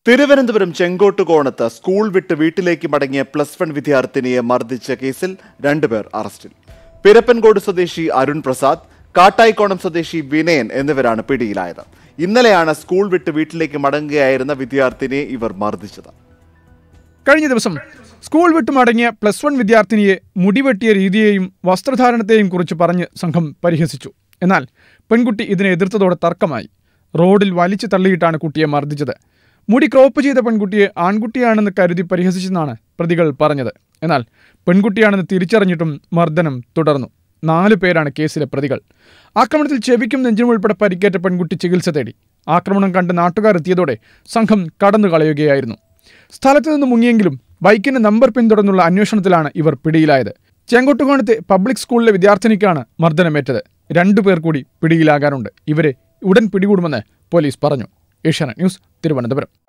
Thiruvananthapuram ചെങ്കോട്ടുകോണത്ത് school വിട്ട് വീട്ടിലേക്ക് മടങ്ങിയ പ്ലസ് വൺ വിദ്യാർത്ഥിനിയെ മർദ്ദിച്ച കേസിൽ രണ്ടുപേർ അറസ്റ്റിൽ പിരപ്പൻകോട് സ്വദേശി അരുൺ പ്രസാദ് കാട്ടായിക്കോണം സ്വദേശി വിനയൻ എന്നിവരാണ് പിടിയിലായത് ഇന്നലെയാണ് സ്കൂൾ വിട്ട് വീട്ടിലേക്ക് മടങ്ങുകയായിരുന്ന വിദ്യാർത്ഥിനിയെ ഇവർ മർദ്ദിച്ചത് കഴിഞ്ഞ ദിവസം സ്കൂൾ വിട്ടു മടങ്ങിയ പ്ലസ് വൺ വിദ്യാർത്ഥിനിയെ മുടിവെട്ടിയ രീതിയെയും വസ്ത്രധാരണത്തെയും കുറിച്ച് പറഞ്ഞ് സംഘം പരിഹസിച്ചു എന്നാൽ പെൺകുട്ടി ഇതിനെ എതിർത്തതോടെ തർക്കമായി റോഡിൽ വലിച്ചു തള്ളിയിട്ടാണ് കുട്ടിയെ മർദ്ദിച്ചത് മുടി ക്രോപ്പ് ചെയ്ത പെൺകുട്ടിയെ ആൺകുട്ടിയാണെന്ന് കരുതി പരിഹസിച്ചെന്നാണ് പ്രതികൾ പറഞ്ഞത് എന്നാൽ പെൺകുട്ടിയാണെന്ന് തിരിച്ചറിഞ്ഞിട്ടും മർദ്ദനം തുടർന്നു നാലു പേരാണ് കേസിലെ പ്രതികൾ ആക്രമണത്തിൽ ചെവിക്കും നെഞ്ചിനും ഉൾപ്പെടെ പരിക്കേറ്റ പെൺകുട്ടി ചികിത്സ തേടി ആക്രമണം കണ്ട് നാട്ടുകാർ എത്തിയതോടെ സംഘം കടന്നു കളയുകയായിരുന്നു സ്ഥലത്തു നിന്ന് മുങ്ങിയെങ്കിലും ബൈക്കിന്റെ നമ്പർ പിന്തുടർന്നുള്ള അന്വേഷണത്തിലാണ് ഇവർ പിടിയിലായത് ചെങ്കോട്ടുകോണത്തെ പബ്ലിക് സ്കൂളിലെ വിദ്യാർത്ഥിനിക്കാണ് മർദ്ദനമേറ്റത് രണ്ടുപേർ കൂടി പിടിയിലാകാനുണ്ട് ഇവരെ ഉടൻ പിടികൂടുമെന്ന് പോലീസ് പറഞ്ഞു ഏഷ്യാനെറ്റ് ന്യൂസ് തിരുവനന്തപുരം